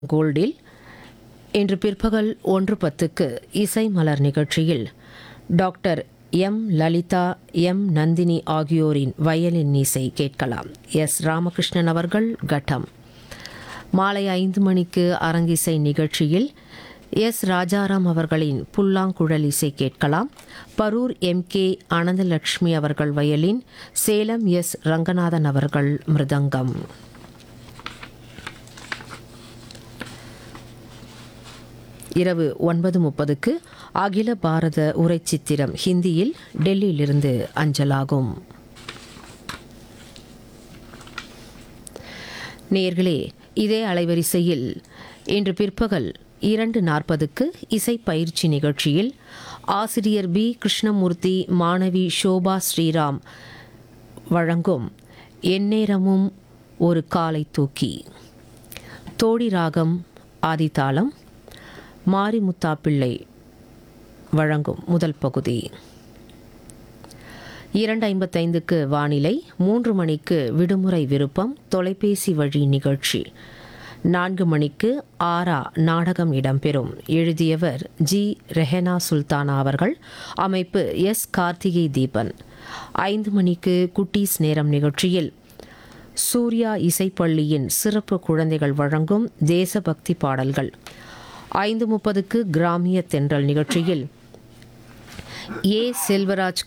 கோல்டில் இன்று பிற்பகல் ஒன்று பத்துக்கு இசை மலர் நிகழ்ச்சியில் doctor M Lalitha M Nandini ஆகியோரின் வயலின் இசை கேட்கலாம் எஸ் ராமகிருஷ்ணன் அவர்கள் கட்டம் மாலை ஐந்து மணிக்கு அரங்கிசை நிகழ்ச்சியில் எஸ் ராஜாராம் அவர்களின் புல்லாங்குழல் இசை கேட்கலாம் பரூர் எம் கே அனந்தலட்சுமி அவர்கள் வயலின் சேலம் எஸ் ரங்கநாதன் அவர்கள் மிருதங்கம் இரவு ஒன்பது முப்பதுக்கு அகில பாரத உரைச்சித்திரம் ஹிந்தியில் டெல்லியிலிருந்து அஞ்சலாகும் நேர்களே இதே அலைவரிசையில் இன்று பிற்பகல் இரண்டு நாற்பதுக்கு இசை பயிற்சி நிகழ்ச்சியில் ஆசிரியர் பி கிருஷ்ணமூர்த்தி மாணவி ஷோபா ஸ்ரீராம் வழங்கும் எந்நேரமும் ஒரு காலை தூக்கி தோடி ராகம் ஆதித்தாளம் மாரிமுத்தா பிள்ளை வழங்கும் முதல் பகுதி இரண்டு ஐம்பத்தைந்துக்கு வானிலை மூன்று மணிக்கு விடுமுறை விருப்பம் தொலைபேசி வழி நிகழ்ச்சி நான்கு மணிக்கு ஆரா நாடகம் இடம்பெறும் எழுதியவர் ஜி ரெஹனா சுல்தானா அவர்கள் அமைப்பு எஸ் கார்த்திகை தீபன் ஐந்து மணிக்கு குட்டீஸ் நேரம் நிகழ்ச்சியில் சூர்யா இசைப்பள்ளியின் சிறப்பு குழந்தைகள் வழங்கும் தேசபக்தி பாடல்கள் ஐந்து முப்பதுக்கு கிராமிய தென்றல் நிகழ்ச்சியில் ஏ செல்வராஜ்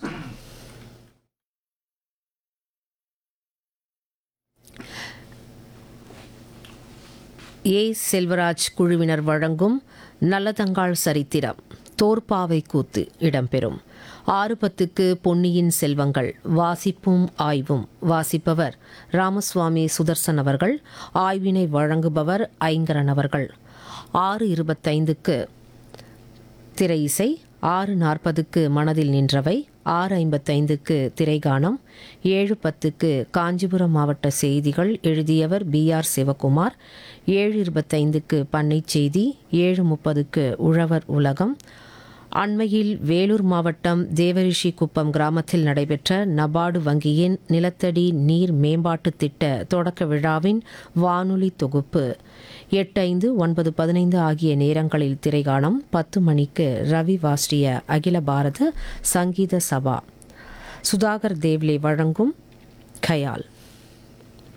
ஏ செல்வராஜ் குழுவினர் வழங்கும் நல்லதங்காள் சரித்திரம் தோற்பாவை கூத்து இடம்பெறும் ஆறு பத்துக்கு பொன்னியின் செல்வங்கள் வாசிப்பும் ஆய்வும் வாசிப்பவர் ராமசுவாமி சுதர்சன் அவர்கள் ஆய்வினை வழங்குபவர் ஐங்கரன் அவர்கள் ஆறு இருபத்தைந்துக்கு திரை இசை ஆறு நாற்பதுக்கு மனதில் நின்றவை ஆறு ஐம்பத்தைந்துக்கு திரைகானம் ஏழு பத்துக்கு காஞ்சிபுரம் மாவட்ட செய்திகள் எழுதியவர் பி ஆர் சிவகுமார் ஏழு இருபத்தைந்துக்கு பண்ணை செய்தி ஏழு முப்பதுக்கு உழவர் உலகம் அண்மையில் வேலூர் மாவட்டம் தேவரிஷி குப்பம் கிராமத்தில் நடைபெற்ற நபார்டு வங்கியின் நிலத்தடி நீர் மேம்பாட்டு திட்ட தொடக்க விழாவின் வானொலி தொகுப்பு எட்டு ஐந்து ஒன்பது பதினைந்து ஆகிய நேரங்களில் திரைகாணம் பத்து மணிக்கு ரவி வாஸ்ரிய அகில பாரத சங்கீத சபா சுதாகர் தேவ்லே வழங்கும் கயால்